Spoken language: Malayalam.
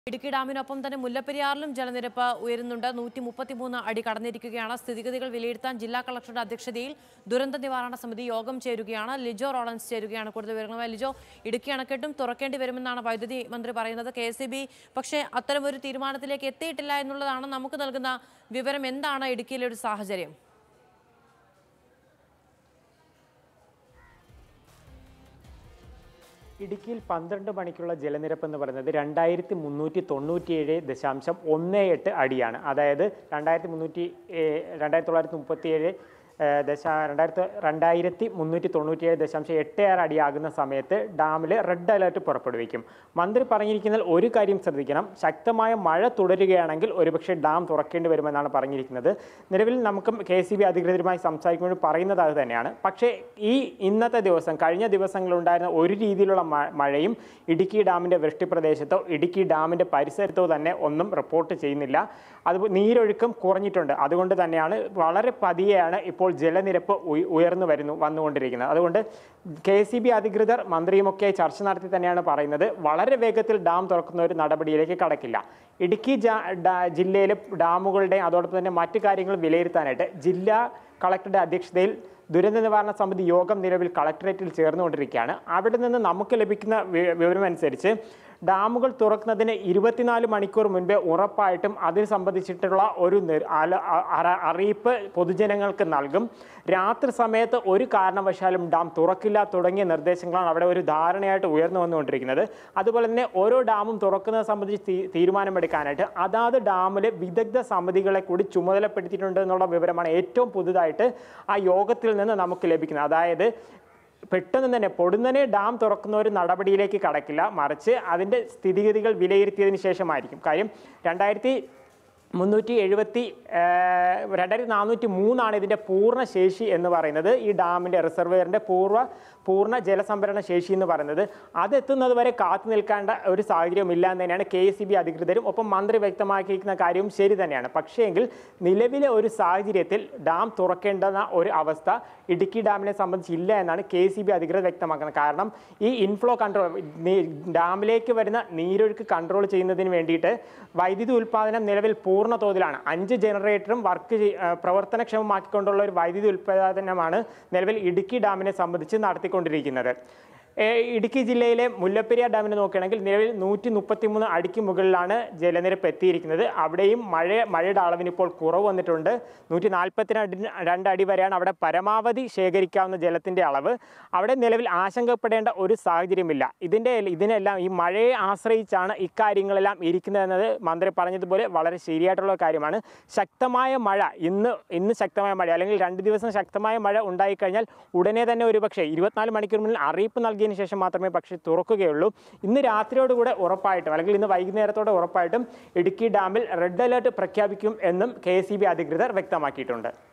ഇടുക്കി ഡാമിനൊപ്പം തന്നെ മുല്ലപ്പെരിയാറിലും ജലനിരപ്പ് ഉയരുന്നുണ്ട് നൂറ്റി മുപ്പത്തിമൂന്ന് അടി കടന്നിരിക്കുകയാണ് സ്ഥിതിഗതികൾ വിലയിരുത്താൻ ജില്ലാ കളക്ടറുടെ അധ്യക്ഷതയിൽ ദുരന്ത നിവാരണ സമിതി യോഗം ചേരുകയാണ് ലിജോ റോളൻസ് ചേരുകയാണ് കൂടുതൽ വിവരങ്ങളുമായി ലിജോ ഇടുക്കി അണക്കെട്ടും തുറക്കേണ്ടി വരുമെന്നാണ് വൈദ്യുതി മന്ത്രി പറയുന്നത് കെ എസ് പക്ഷേ അത്തരമൊരു തീരുമാനത്തിലേക്ക് എത്തിയിട്ടില്ല എന്നുള്ളതാണ് നമുക്ക് നൽകുന്ന വിവരം എന്താണ് ഇടുക്കിയിലെ ഒരു സാഹചര്യം ഇടുക്കിയിൽ പന്ത്രണ്ട് മണിക്കുള്ള ജലനിരപ്പ് എന്ന് പറയുന്നത് രണ്ടായിരത്തി മുന്നൂറ്റി തൊണ്ണൂറ്റിയേഴ് ദശാംശം ഒന്ന് എട്ട് അടിയാണ് അതായത് രണ്ടായിരത്തി മുന്നൂറ്റി രണ്ടായിരത്തി തൊള്ളായിരത്തി മുപ്പത്തിയേഴ് ദശാ രണ്ടായിരത്തി രണ്ടായിരത്തി മുന്നൂറ്റി തൊണ്ണൂറ്റിയേഴ് ദശാംശം എട്ട് ആറ് അടിയാകുന്ന സമയത്ത് ഡാമിൽ റെഡ് അലേർട്ട് പുറപ്പെടുവിക്കും മന്ത്രി പറഞ്ഞിരിക്കുന്നത് ഒരു കാര്യം ശ്രദ്ധിക്കണം ശക്തമായ മഴ തുടരുകയാണെങ്കിൽ ഒരുപക്ഷെ ഡാം തുറക്കേണ്ടി വരുമെന്നാണ് പറഞ്ഞിരിക്കുന്നത് നിലവിൽ നമുക്ക് കെ സി ബി അധികൃതരുമായി സംസാരിക്കുമ്പോൾ പറയുന്നത് അത് തന്നെയാണ് പക്ഷേ ഈ ഇന്നത്തെ ദിവസം കഴിഞ്ഞ ദിവസങ്ങളുണ്ടായിരുന്ന ഒരു രീതിയിലുള്ള മ- മഴയും ഇടുക്കി ഡാമിൻ്റെ വൃഷ്ടിപ്രദേശത്തോ ഇടുക്കി ഡാമിൻ്റെ പരിസരത്തോ തന്നെ ഒന്നും റിപ്പോർട്ട് ചെയ്യുന്നില്ല അത് നീരൊഴുക്കം കുറഞ്ഞിട്ടുണ്ട് അതുകൊണ്ട് തന്നെയാണ് വളരെ പതിയെയാണ് ഇപ്പോൾ ജലനിരപ്പ് ഉയ- ഉയർന്നു വരുന്നു വന്നുകൊണ്ടിരിക്കുന്നത് അതുകൊണ്ട് കെ സി ബി അധികൃതർ മന്ത്രിയുമൊക്കെ ചർച്ച നടത്തി തന്നെയാണ് പറയുന്നത് വളരെ വേഗത്തിൽ ഡാം തുറക്കുന്ന ഒരു നടപടിയിലേക്ക് കടക്കില്ല ഇടുക്കി ജാ- ഡാ- ജില്ലയിലെ ഡാമുകളുടെ അതോടൊപ്പം തന്നെ മറ്റു കാര്യങ്ങൾ വിലയിരുത്താനായിട്ട് ജില്ലാ കളക്ടറുടെ അധ്യക്ഷതയിൽ ദുരന്ത നിവാരണ സമിതി യോഗം നിലവിൽ കളക്ടറേറ്റിൽ ചേർന്നുകൊണ്ടിരിക്കുകയാണ് അവിടെ നിന്ന് നമുക്ക് ലഭിക്കുന്ന വി- വിവരമനുസരിച്ച് ഡാമുകൾ തുറക്കുന്നതിന് ഇരുപത്തിനാല് മണിക്കൂർ മുൻപേ ഉറപ്പായിട്ടും അതിന് സംബന്ധിച്ചിട്ടുള്ള ഒരു നിർ- അല- അ- അറ- അറിയിപ്പ് പൊതുജനങ്ങൾക്ക് നൽകും രാത്രി സമയത്ത് ഒരു കാരണവശാലും ഡാം തുറക്കില്ല തുടങ്ങിയ നിർദ്ദേശങ്ങളാണ് അവിടെ ഒരു ധാരണയായിട്ട് ഉയർന്നു വന്നുകൊണ്ടിരിക്കുന്നത് അതുപോലെ തന്നെ ഓരോ ഡാമും തുറക്കുന്നത് സംബന്ധിച്ച് തീ- തീരുമാനമെടുക്കാനായിട്ട് അതാത് ഡാമിലെ വിദഗ്ധ സമിതികളെ കൂടി ചുമതലപ്പെടുത്തിയിട്ടുണ്ട് എന്നുള്ള വിവരമാണ് ഏറ്റവും പുതുതായിട്ട് ആ യോഗത്തിൽ നിന്ന് നമുക്ക് ലഭിക്കുന്നത് അതായത് പെട്ടെന്ന് തന്നെ പൊടുന്നനെ ഡാം തുറക്കുന്ന ഒരു നടപടിയിലേക്ക് കടക്കില്ല മറിച്ച് അതിൻ്റെ സ്ഥിതിഗതികൾ വിലയിരുത്തിയതിന് ശേഷമായിരിക്കും കാര്യം രണ്ടായിരത്തി മുന്നൂറ്റി എഴുപത്തി രണ്ടായിരത്തി നാനൂറ്റി മൂന്നാണ് ഇതിൻ്റെ പൂർണ്ണ ശേഷി എന്ന് പറയുന്നത് ഈ ഡാമിൻ്റെ റിസർവയറിൻ്റെ പൂർവ്വ പൂർണ്ണ ജലസംഭരണ ശേഷി എന്ന് പറയുന്നത് അതെത്തുന്നത് വരെ കാത്തു നിൽക്കേണ്ട ഒരു സാഹചര്യം ഇല്ല എന്ന് തന്നെയാണ് കെ എസ് ബി അധികൃതരും ഒപ്പം മന്ത്രി വ്യക്തമാക്കിയിരിക്കുന്ന കാര്യവും ശരി തന്നെയാണ് പക്ഷേങ്കിൽ നിലവിലെ ഒരു സാഹചര്യത്തിൽ ഡാം തുറക്കേണ്ടുന്ന ഒരു അവസ്ഥ ഇടുക്കി ഡാമിനെ സംബന്ധിച്ചില്ല എന്നാണ് കെ സി ബി അധികൃതർ വ്യക്തമാക്കുന്നത് കാരണം ഈ ഇൻഫ്ലോ കൺട്രോൾ ഡാമിലേക്ക് വരുന്ന നീരൊഴുക്ക് കൺട്രോൾ ചെയ്യുന്നതിന് വേണ്ടിയിട്ട് വൈദ്യുതി ഉൽപ്പാദനം നിലവിൽ പൂർണ്ണ തോതിലാണ് അഞ്ച് ജനറേറ്ററും വർക്ക് ചെയ്- ആ, പ്രവർത്തനക്ഷമമാക്കിക്കൊണ്ടുള്ള ഒരു വൈദ്യുതി ഉൽപ്പാദനമാണ് നിലവിൽ ഇടുക്കി ഡാമിനെ സംബന്ധിച്ച് നടത്തിക്കൊണ്ടിരിക്കുന്നത് ഏ, ഇടുക്കി ജില്ലയിലെ മുല്ലപ്പെരിയാർ ഡാമിനെ നോക്കുകയാണെങ്കിൽ നിലവിൽ നൂറ്റി മുപ്പത്തിമൂന്ന് അടിക്ക് മുകളിലാണ് ജലനിരപ്പ് എത്തിയിരിക്കുന്നത് അവിടെയും മഴ മഴയുടെ അളവിന് ഇപ്പോൾ കുറവ് വന്നിട്ടുണ്ട് നൂറ്റി നാൽപ്പത്തി രണ്ട് അടി വരെയാണ് അവിടെ പരമാവധി ശേഖരിക്കാവുന്ന ജലത്തിൻ്റെ അളവ് അവിടെ നിലവിൽ ആശങ്കപ്പെടേണ്ട ഒരു സാഹചര്യമില്ല ഇതിൻ്റെ ഇതിനെല്ലാം ഈ മഴയെ ആശ്രയിച്ചാണ് ഇക്കാര്യങ്ങളെല്ലാം ഇരിക്കുന്നതെന്നത് മന്ത്രി പറഞ്ഞതുപോലെ വളരെ ശരിയായിട്ടുള്ള കാര്യമാണ് ശക്തമായ മഴ ഇന്ന് ഇന്ന് ശക്തമായ മഴ അല്ലെങ്കിൽ രണ്ട് ദിവസം ശക്തമായ മഴ ഉണ്ടായിക്കഴിഞ്ഞാൽ ഉടനെ തന്നെ ഒരുപക്ഷെ ഇരുപത്തിനാല് മണിക്കൂർ മുന്നിൽ അറിയിപ്പ് നൽകിയതിന് ശേഷം മാത്രമേ പക്ഷേ തുറക്കുകയുള്ളൂ ഇന്ന് രാത്രിയോടുകൂടെ ഉറപ്പായിട്ടും അല്ലെങ്കിൽ ഇന്ന് വൈകുന്നേരത്തോടെ ഉറപ്പായിട്ടും ഇടുക്കി ഡാമിൽ റെഡ് അലേർട്ട് പ്രഖ്യാപിക്കും എന്നും കെ അധികൃതർ വ്യക്തമാക്കിയിട്ടുണ്ട്